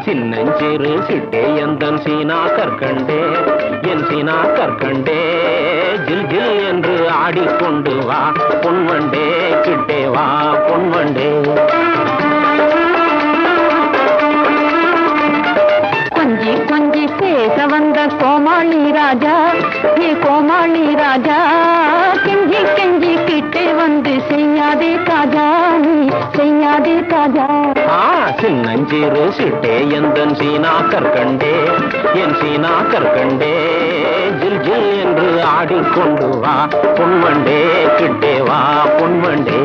சின்னஞ்சிறு சிட்டே எந்தன் சீனா கற்கண்டே என் சீனா கற்கண்டே ஜில் ஜில் என்று ஆடிக்கொண்டு வா பொன்வண்டே கிட்டே வா பொன்வண்டே கொஞ்சி கொஞ்சி பேச வந்த கோமாளி ராஜா ஏ கோமாளி ராஜா கெஞ்சி கெஞ்சி கிட்டே வந்து செய்யாதே காஜா நீ செய்யாதே காஜா ஆ சின்னஞ்சிறு சிட்டே எந்தன் சீனா கற்கண்டே என் சீனா கற்கண்டே ஜில் ஜில் என்று ஆடிக்கொண்டு வா பொன்வண்டே கிட்டே வா பொன்வண்டே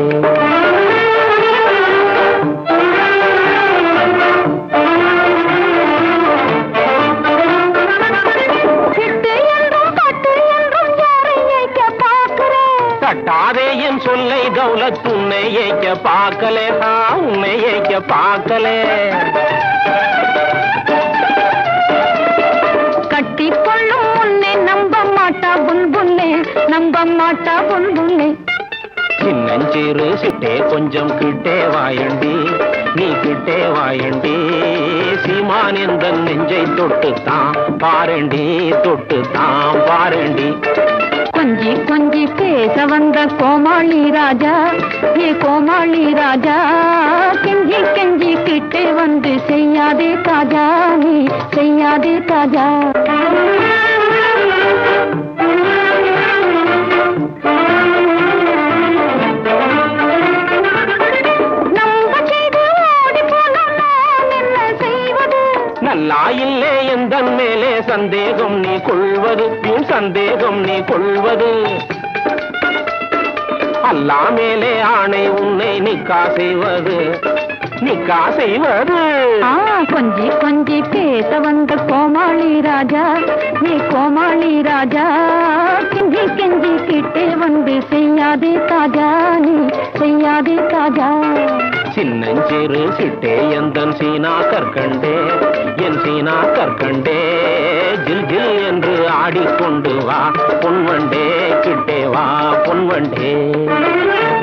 சிட்டு என்றும் பட்டு என்றும் யாரை ஏய்க்க பார்க்கிறேன் தட்டாதே என் சொல்லை தௌலத் உன்னை ஏய்க்க பார்க்கலே ஆ, உன்னை ஏய்க்க பார்க்கலே கட்டி கொள்ளும் முன்னே நம்ப மாட்டா புல்புல்லே நம்ப மாட்டா புல்புல்லே சின்னஞ்சிறு சிட்டே கொஞ்சம் கிட்டே வாயண்டி நீ கிட்டே வாயண்டி சீமான் எந்த நெஞ்சை தொட்டு தான் பாரண்டி தொட்டு தான் பாரண்டி கொஞ்சி கொஞ்சி பேச வந்த கோமாளி ராஜா ஏ கோமாளி ராஜா கெஞ்சி கெஞ்சி கிட்டே வந்து செய்யாதே காஜா நீ செய்யாதே காஜா நம்ப செய்து ஓடி போனால் நான் என்ன செய்வது நல்லா இல்லே எந்த மேலே சந்தேகம் நீ கொள்வது உன் சந்தேகம் நீ கொள்வது அல்லா மேலே ஆணை உன்னை நிக்கா செய்வது நிக்கா செய்வது ஆ கொஞ்சி கொஞ்சி பேச வந்த கோமாளி ராஜா நீ கோமாளி ராஜா கெஞ்சி கெஞ்சி கிட்டே வந்து செய்யாதே தாஜா நீ செய்யாதே தாஜா சின்னஞ்சிறு சிட்டே எந்தன் சீனா கற்கண்டே என் சீனா கற்கண்டே ஜில் ஜில் என்று ஆடிக்கொண்டு வா பொன்வண்டே கிட்டே வா பொன்வண்டே